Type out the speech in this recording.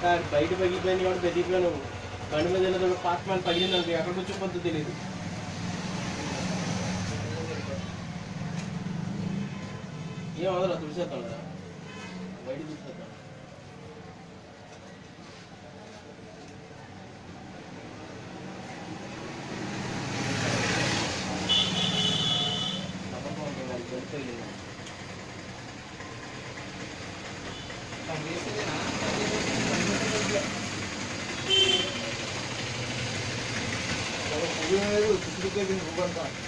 sir బయట పగిలిపోయింది కాబట్టి పెరిగిపోయాను బండి మీద వెళ్ళేటప్పుడు పాస్ మ్యాన్ పగిలింది అనుకో ఎక్కడ కూర్చోపోతుందో తెలియదు ఏం అవదరా తుడిచేస్తాం కదా బయట తుడిచేస్తాం తప్పకుండా ఉంటుంది అది బయట పగిలింది పువ్వు లేదు చుట్టుకే రూపంతా